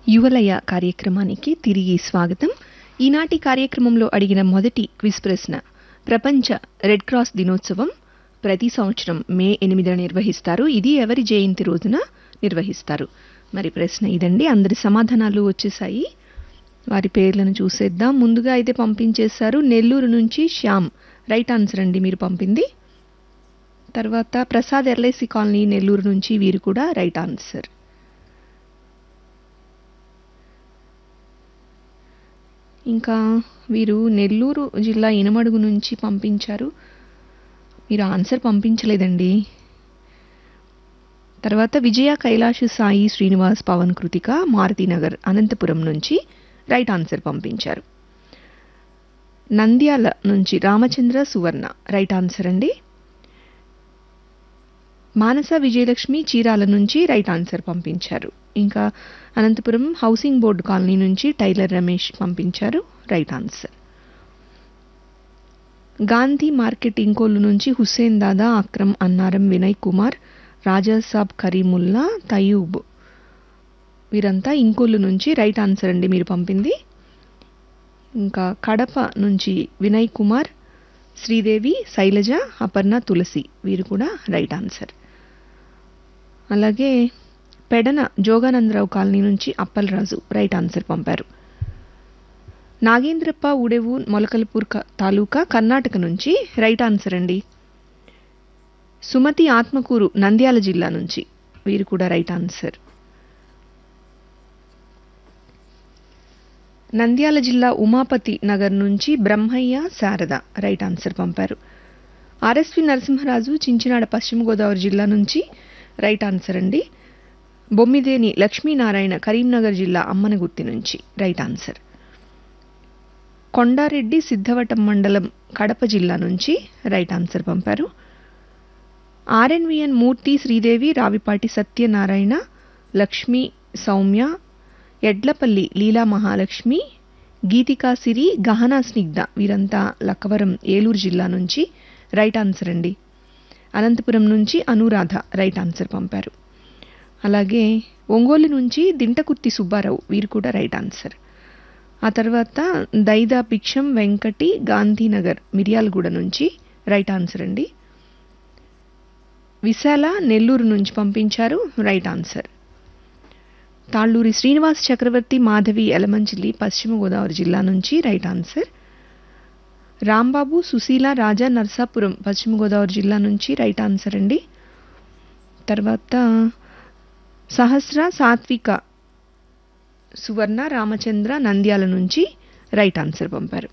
యువలయ కార్యక్రమానికి తిరిగి స్వాగతం ఈనాటి కార్యక్రమంలో అడిగిన మొదటి క్విజ్ ప్రశ్న ప్రపంచ రెడ్ క్రాస్ దినోత్సవం ప్రతి సంవత్సరం మే ఎనిమిదిన నిర్వహిస్తారు ఇది ఎవరి జయంతి రోజున నిర్వహిస్తారు మరి ప్రశ్న ఇదండి అందరి సమాధానాలు వచ్చేసాయి వారి పేర్లను చూసేద్దాం ముందుగా అయితే పంపించేశారు నెల్లూరు నుంచి శ్యామ్ రైట్ ఆన్సర్ అండి మీరు పంపింది తర్వాత ప్రసాద్ ఎల్ఐసి కాలనీ నెల్లూరు నుంచి వీరు కూడా రైట్ ఆన్సర్ ఇంకా వీరు నెల్లూరు జిల్లా ఇనమడుగు నుంచి పంపించారు మీరు ఆన్సర్ పంపించలేదండి తర్వాత విజయ కైలాష్ సాయి శ్రీనివాస్ పవన్ కృతిక మారుతినగర్ అనంతపురం నుంచి రైట్ ఆన్సర్ పంపించారు నంద్యాల నుంచి రామచంద్ర సువర్ణ రైట్ ఆన్సర్ అండి మానస విజయలక్ష్మి చీరాల నుంచి రైట్ ఆన్సర్ పంపించారు ఇంకా అనంతపురం హౌసింగ్ బోర్డు కాలనీ నుంచి టైలర్ రమేష్ పంపించారు right answer Gandhi market Inkollu నుంచి హుస్సేన్ దాదా అక్రమ్ అన్నారం వినయ్ కుమార్ రాజాసాబ్ కరీముల్లా తయూబ్ వీరంతా ఇంకోలు నుంచి రైట్ ఆన్సర్ అండి మీరు పంపింది ఇంకా కడప నుంచి వినయ్ కుమార్ శ్రీదేవి శైలజ అపర్ణ తులసి వీరు కూడా రైట్ ఆన్సర్ అలాగే పెడన జోగానందరావు కాలనీ నుంచి అప్పలరాజు రైట్ ఆన్సర్ పంపారు నాగేంద్రప్ప ఉడెవు మొలకల్పూర్ తాలూకా కర్ణాటక నుంచి రైట్ ఆన్సర్ అండి సుమతి ఆత్మకూరు నంద్యాల జిల్లా నుంచి వీరు కూడా రైట్ ఆన్సర్ నంద్యాల జిల్లా ఉమాపతి నగర్ నుంచి బ్రహ్మయ్య శారద రైట్ ఆన్సర్ పంపారు ఆర్ఎస్వి నరసింహరాజు చించినాడ పశ్చిమ గోదావరి జిల్లా నుంచి రైట్ ఆన్సర్ అండి బొమ్మిదేని లక్ష్మీనారాయణ కరీంనగర్ జిల్లా అమ్మనగుర్తి నుంచి రైట్ ఆన్సర్ కొండారెడ్డి సిద్ధవటం మండలం కడప జిల్లా నుంచి రైట్ ఆన్సర్ పంపారు ఆర్ఎన్విఎన్ మూర్తి శ్రీదేవి రావిపాటి సత్యనారాయణ లక్ష్మి సౌమ్య ఎడ్లపల్లి లీలా మహాలక్ష్మి గీతికా సిరి గహనా స్నిగ్ధ వీరంతా లక్కవరం ఏలూరు జిల్లా నుంచి రైట్ ఆన్సర్ అండి అనంతపురం నుంచి అనురాధ రైట్ ఆన్సర్ పంపారు అలాగే ఒంగోలు నుంచి దింటకుర్తి సుబ్బారావు వీరు కూడా రైట్ ఆన్సర్ ఆ తర్వాత దైదా భిక్షం వెంకటి గాంధీనగర్ మిర్యాలగూడ నుంచి రైట్ ఆన్సర్ అండి విశాల నెల్లూరు నుంచి పంపించారు రైట్ ఆన్సర్ తాళ్ళూరి శ్రీనివాస్ చక్రవర్తి మాధవి ఎలమంచిలి పశ్చిమ గోదావరి జిల్లా నుంచి రైట్ ఆన్సర్ రాంబాబు సుశీల రాజా నర్సాపురం పశ్చిమ గోదావరి జిల్లా నుంచి రైట్ ఆన్సర్ అండి తర్వాత సహస్ర సాత్విక సువర్ణ రామచంద్ర నంద్యాల నుంచి రైట్ ఆన్సర్ పంపారు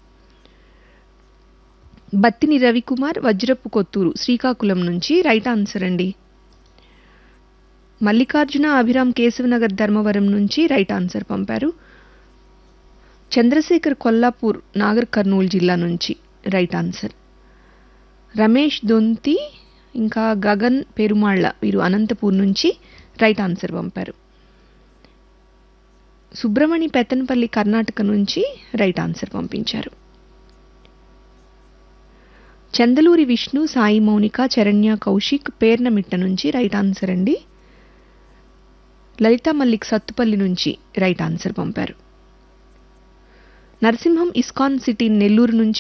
బత్తిని రవికుమార్ వజ్రపు కొత్తూరు శ్రీకాకుళం నుంచి రైట్ ఆన్సర్ అండి మల్లికార్జున అభిరామ్ కేశవనగర్ ధర్మవరం నుంచి రైట్ ఆన్సర్ పంపారు చంద్రశేఖర్ కొల్లాపూర్ నాగర్ కర్నూలు జిల్లా నుంచి రైట్ ఆన్సర్ రమేష్ దొంతి ఇంకా గగన్ పెరుమాళ్ల వీరు అనంతపూర్ నుంచి రైట్ ఆన్సర్ పంపారు సుబ్రమణి పెత్తనపల్లి కర్ణాటక నుంచి రైట్ ఆన్సర్ పంపించారు చందలూరి విష్ణు సాయి మౌనిక చరణ్య కౌశిక్ పేర్నమిట్ట నుంచి రైట్ ఆన్సర్ అండి లలిత మల్లిక్ సత్తుపల్లి నుంచి రైట్ ఆన్సర్ పంపారు నరసింహం ఇస్కాన్ సిటీ నెల్లూరు నుంచి